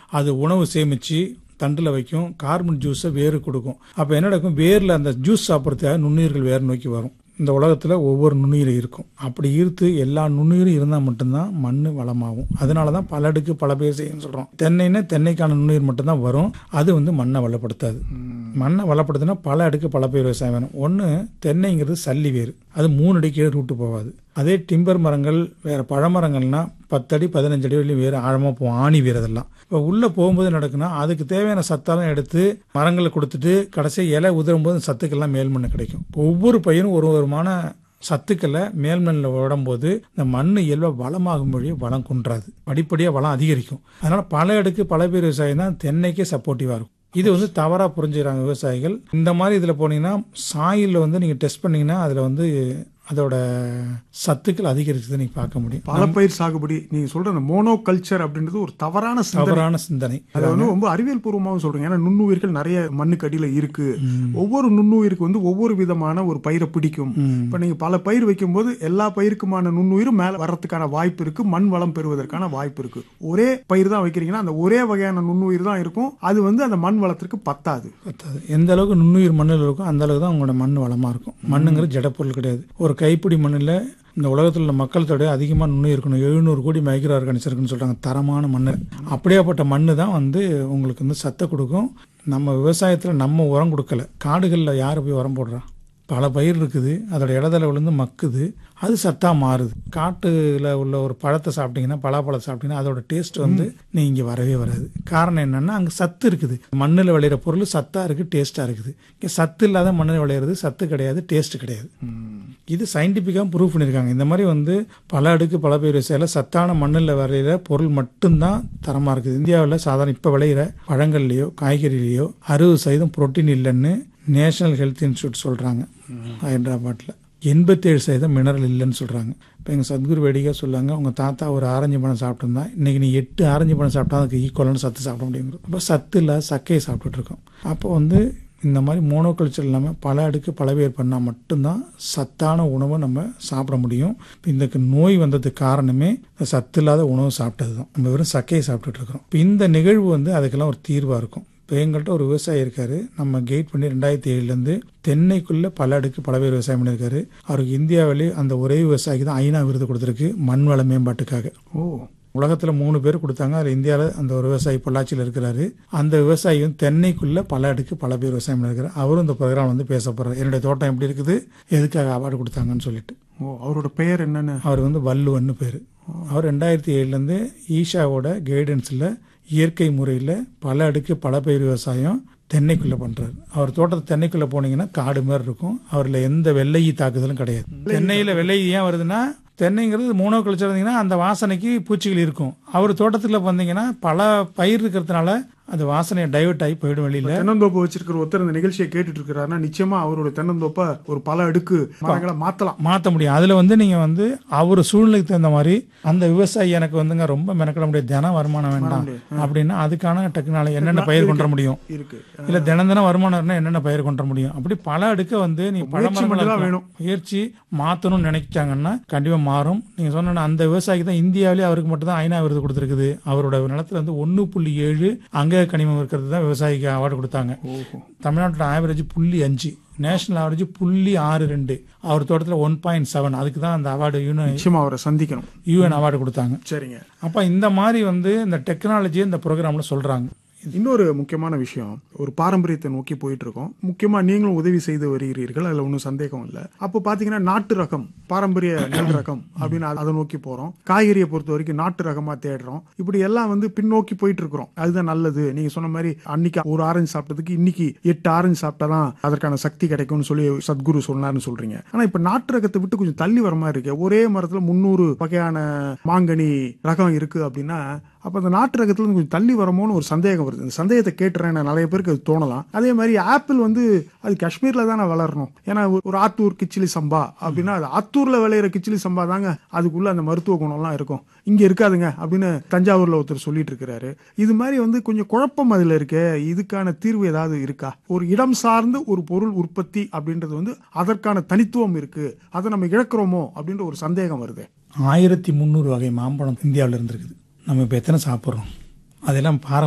அது உணவு சேமிச்சு தண்டில் வைக்கும் கார்பன் ஜூஸை வேறு கொடுக்கும் அப்போ என்ன நடக்கும் வேரில் அந்த ஜூஸ் சாப்பிட்றதுக்காக நுண்ணுயிர்கள் வேறு நோக்கி வரும் இந்த உலகத்தில் ஒவ்வொரு நுண்ணுயிரும் இருக்கும் அப்படி ஈர்த்து எல்லா நுண்ணுயிரும் இருந்தால் மட்டும்தான் மண் வளமாகும் அதனால தான் பல அடுக்கு பல பேர் செய்யணும்னு சொல்கிறோம் தென்னைன்னா தென்னைக்கான நுண்ணுயிர் மட்டும்தான் வரும் அது வந்து மண்ணை வளப்படுத்தாது மண்ணை வளப்படுத்தினா பல அடுக்கு பல பேர் விவசாயம் வேணும் ஒன்று தென்னைங்கிறது சல்லி வேர் அது மூணு அடிக்கு ரூட்டு போகாது அதே டிம்பர் மரங்கள் வேற பழமரங்கள்னா பத்தடி பதினஞ்சு அடி வரையும் வேறு ஆழமாக போகும் ஆணி வேர் அதெல்லாம் இப்போ உள்ளே போகும்போது நடக்குன்னா அதுக்கு தேவையான சத்தெல்லாம் எடுத்து மரங்களை கொடுத்துட்டு கடைசி இலை உதிரும் போது சத்துக்கெல்லாம் மேல்மண்ணு கிடைக்கும் இப்போ ஒவ்வொரு பயிரும் ஒரு ஒருமான சத்துக்களை மேல்மண்ணில் விடும்போது இந்த மண் இயல்பாக வளமாகும் வழி வளம் குன்றாது படிப்படியாக வளம் அதிகரிக்கும் அதனால பல அடுக்கு பல பேர் விவசாயம் தான் தென்னைக்கே சப்போர்ட்டிவாக இருக்கும் இது வந்து தவறாக புரிஞ்சுக்கிறாங்க விவசாயிகள் இந்த மாதிரி இதில் போனீங்கன்னா சாயிலில் வந்து நீங்கள் டெஸ்ட் பண்ணீங்கன்னா அதில் வந்து அதோட சத்துக்கள் அதிகரிச்சதை நீங்க பார்க்க முடியும் பல பயிர் சாகுபடி நீங்க சொல்ற அந்த மோனோ கல்ச்சர் அப்படின்றது ஒரு தவறான சிந்தனை தவறான சிந்தனை அதை வந்து ரொம்ப அறிவியல் பூர்வமாகவும் சொல்றீங்க ஏன்னா நுண்ணுயிர்கள் நிறைய மண்ணுக்கு அடியில இருக்கு ஒவ்வொரு நுண்ணுயிருக்கு வந்து ஒவ்வொரு விதமான ஒரு பயிரை பிடிக்கும் இப்ப நீங்க பல பயிர் வைக்கும்போது எல்லா பயிருக்குமான நுண்ணுயிரும் மேல வர்றதுக்கான வாய்ப்பு இருக்கு மண் வளம் பெறுவதற்கான வாய்ப்பு இருக்கு ஒரே பயிர் தான் வைக்கிறீங்கன்னா அந்த ஒரே வகையான நுண்ணுயிர் தான் இருக்கும் அது வந்து அந்த மண் வளத்திற்கு பத்தாது பத்தாது எந்த அளவுக்கு நுண்ணுயிர் மண்ணில் இருக்கும் அந்த அளவுக்கு தான் உங்களோட மண் வளமா இருக்கும் மண்ணுங்கிறது ஜடப்பொருள் கிடையாது ஒரு கைப்பிடி மண்ணில் இந்த உலகத்தில் உள்ள மக்கள் தொகை அதிகமாக நுண்ணு இருக்கணும் எழுநூறு கோடி மைக்ரோ ஆர்கானிக்ஸ் இருக்குன்னு சொல்கிறாங்க தரமான மண் அப்படியாப்பட்ட மண் தான் வந்து உங்களுக்கு வந்து சத்தை கொடுக்கும் நம்ம விவசாயத்தில் நம்ம உரம் கொடுக்கல காடுகளில் யார் போய் உரம் போடுறா பல பயிர் இருக்குது அதோட இடத்துல விழுந்து மக்குது அது சத்தாக மாறுது காட்டில் உள்ள ஒரு பழத்தை சாப்பிட்டீங்கன்னா பலாப்பழத்தை சாப்பிட்டீங்கன்னா அதோட டேஸ்ட் வந்து நீ இங்கே வரவே வராது காரணம் என்னன்னா அங்கே சத்து இருக்குது மண்ணில் விளையிற பொருள் சத்தாக இருக்குது டேஸ்ட்டாக இருக்குது இங்கே சத்து இல்லாத மண்ணில் விளையிறது சத்து கிடையாது டேஸ்ட் கிடையாது இது சயின்டிஃபிக்காக ப்ரூவ் பண்ணியிருக்காங்க இந்த மாதிரி வந்து பல அடுக்கு பல பேர் விவசாயில சத்தான மண்ணில் விளையிற பொருள் மட்டும்தான் தரமாக இருக்குது இந்தியாவில் சாதாரண இப்போ விளையிற பழங்கள்லையோ காய்கறிலையோ அறுபது சதவீதம் புரோட்டீன் இல்லைன்னு நேஷனல் ஹெல்த் இன்ஸ்டியூட் சொல்கிறாங்க ஹைதராபாத்தில் எண்பத்தேழு சதவீதம் மினரல் இல்லைன்னு சொல்கிறாங்க இப்போ எங்கள் சத்குரு வேடிக்கை சொல்லாங்க உங்கள் தாத்தா ஒரு ஆரஞ்சு பழம் சாப்பிட்டுருந்தா இன்றைக்கி நீ எட்டு ஆரஞ்சு பழம் சாப்பிட்டா அதுக்கு ஈக்குவலான சத்து சாப்பிட முடியுங்கிறோம் அப்போ சத்து இல்லை சக்கையை சாப்பிட்டுட்டு இருக்கோம் அப்போ வந்து இந்த மாதிரி மோனோகல்ச்சர் இல்லாமல் பல அடுக்கு பல பேர் பண்ணால் மட்டும்தான் சத்தான உணவை நம்ம சாப்பிட முடியும் இந்த நோய் வந்ததுக்கு காரணமே இந்த சத்து இல்லாத உணவு சாப்பிட்டது தான் நம்ம வெறும் சக்கையை சாப்பிட்டுட்டு இருக்கிறோம் இப்போ இந்த நிகழ்வு வந்து அதுக்கெல்லாம் ஒரு தீர்வாக இருக்கும் இப்போ எங்கள்கிட்ட ஒரு விவசாயி இருக்காரு நம்ம கெயிட் பண்ணி ரெண்டாயிரத்தி ஏழுலேருந்து தென்னைக்குள்ள பல அடுக்கு பல பேர் விவசாயம் பண்ணியிருக்காரு அவருக்கு இந்தியாவிலே அந்த ஒரே விவசாயிக்கு தான் ஐநா விருது கொடுத்துருக்கு மண் வள மேம்பாட்டுக்காக ஓ உலகத்தில் மூணு பேர் கொடுத்தாங்க அதில் இந்தியாவில் அந்த ஒரு விவசாயி பொள்ளாச்சியில் இருக்கிறாரு அந்த விவசாயி வந்து தென்னைக்குள்ள பல அடுக்கு பல பேர் விவசாயம் பண்ணியிருக்காரு அவரும் இந்த ப்ரோக்ராம் வந்து பேச போகிறார் என்னுடைய தோட்டம் எப்படி இருக்குது எதுக்காக அவார்டு கொடுத்தாங்கன்னு சொல்லிட்டு ஓ அவரோட பெயர் என்னன்னு அவர் வந்து வள்ளுவன்னு பேர் அவர் ரெண்டாயிரத்தி ஏழுலேருந்து ஈஷாவோட கைடன்ஸில் இயற்கை முறையில் பல அடுக்கு பல பயிர் விவசாயம் தென்னைக்குள்ளே பண்ணுறாரு அவர் தோட்டத்தை தென்னைக்குள்ளே போனீங்கன்னா காடு மாதிரி இருக்கும் அவரில் எந்த வெள்ளையி தாக்குதலும் கிடையாது தென்னையில் வெள்ளை ஏன் வருதுன்னா தென்னைங்கிறது மூணோ கழிச்சு இருந்தீங்கன்னா அந்த வாசனைக்கு பூச்சிகள் இருக்கும் அவர் தோட்டத்தில் வந்தீங்கன்னா பல பயிர் இருக்கிறதுனால அது வாசனையை டைவர்ட் ஆகி போயிடும் வெளியில தென்னந்தோப்பு வச்சிருக்கிற ஒருத்தர் இந்த நிகழ்ச்சியை கேட்டுட்டு இருக்கிறாருன்னா நிச்சயமா அவரோட தென்னந்தோப்பை ஒரு பல அடுக்கு மரங்களை மாத்தலாம் மாற்ற முடியும் அதில் வந்து நீங்கள் வந்து அவர் சூழ்நிலைக்கு தகுந்த மாதிரி அந்த விவசாயி எனக்கு வந்துங்க ரொம்ப மெனக்கிட முடியாது தினம் வருமானம் வேண்டாம் அப்படின்னா அதுக்கான டெக்னாலஜி என்னென்ன பயிர் கொண்டு வர முடியும் இருக்கு இல்ல தினம் தினம் வருமானம் இருந்தா என்னென்ன பயிர் கொண்டு வர முடியும் அப்படி பல அடுக்க வந்து நீ பழமரங்களா மட்டும் தான் இருக்கலாம். வேணும். முயற்சி மாத்தணும்னு நினைச்சாங்கன்னா கண்டிப்பா மாறும் நீங்க சொன்ன அந்த விவசாயிக்கு தான் இந்தியாவிலே அவருக்கு மட்டும் தான் ஐநா விருது கொடுத்துருக்குது அவரோட நிலத்துல வந்து ஒன்னு புள்ளி ஏழு அங்க கனிமம் இருக்கிறது தான் விவசாயிக்கு அவார்டு கொடுத்தாங்க ஓஹோ தமிழ்நாட்டோட ஆவரேஜ் புள்ளி அஞ்சு நேஷனல் ஆவரேஜ் புள்ளி ஆறு ரெண்டு அவர் தோட்டத்தில் ஒன் பாயிண்ட் செவன் அதுக்கு தான் அந்த அவார்டு யூஎன் நிச்சயமா அவரை சந்திக்கணும் யூஎன் அவார்டு கொடுத்தாங்க சரிங்க அப்ப இந்த மாதிரி வந்து இந்த டெக்னாலஜியை இந்த ப்ரோக்ராம்ல சொல்றாங்க இன்னொரு முக்கியமான விஷயம் ஒரு பாரம்பரியத்தை நோக்கி போயிட்டு இருக்கோம் முக்கியமா நீங்களும் உதவி செய்து வருகிறீர்கள் அதுல ஒன்றும் சந்தேகம் இல்லை அப்போ பாத்தீங்கன்னா நாட்டு ரகம் பாரம்பரிய நெல் ரகம் அப்படின்னு அத- அதை நோக்கி போறோம் காய்கறியை பொறுத்த வரைக்கும் நாட்டு ரகமா தேடுறோம் இப்படி எல்லாம் வந்து பின்னோக்கி போயிட்டு இருக்கிறோம் அதுதான் நல்லது நீங்க சொன்ன மாதிரி அன்னைக்கு ஒரு ஆரஞ்சு சாப்பிட்டதுக்கு இன்னைக்கு எட்டு ஆரஞ்சு சாப்பிட்டாதான் அதற்கான சக்தி கிடைக்கும்னு சொல்லி சத்குரு சொன்னார்னு சொல்றீங்க ஆனா இப்ப நாட்டு ரகத்தை விட்டு கொஞ்சம் தள்ளி வர மாதிரி இருக்கு ஒரே மரத்துல முந்நூறு வகையான மாங்கனி ரகம் இருக்கு அப்படின்னா அப்ப அந்த நாட்டு ரகத்துல இருந்து கொஞ்சம் தள்ளி வரமோன்னு ஒரு சந்தேகம் வருது இந்த சந்தேகத்தை கேட்டுறேன் நான் நிறைய பேருக்கு அது தோணலாம் அதே மாதிரி ஆப்பிள் வந்து அது காஷ்மீர்ல தானே வளரணும் ஏன்னா ஒரு- ஒரு ஆத்தூர் கிச்சிலி சம்பா அப்படின்னா அது ஆத்தூர்ல விளையிற கிச்சிலி சம்பா தாங்க அதுக்குள்ள அந்த மருத்துவ குணம்லாம் இருக்கும் இங்க இருக்காதுங்க அப்படின்னு தஞ்சாவூர்ல ஒருத்தர் சொல்லிட்டு இருக்கிறாரு இது மாதிரி வந்து கொஞ்சம் குழப்பம் அதுல இருக்கே இதுக்கான தீர்வு ஏதாவது இருக்கா ஒரு இடம் சார்ந்து ஒரு பொருள் உற்பத்தி அப்படின்றது வந்து அதற்கான தனித்துவம் இருக்கு அதை நம்ம இழக்கிறோமோ அப்படின்ற ஒரு சந்தேகம் வருது ஆயிரத்தி முந்நூறு வகை மாம்பழம் இந்தியாவில் இருந்திருக்குது நம்ம இப்போ எத்தனை சாப்பிட்றோம் அதெல்லாம் பாரம்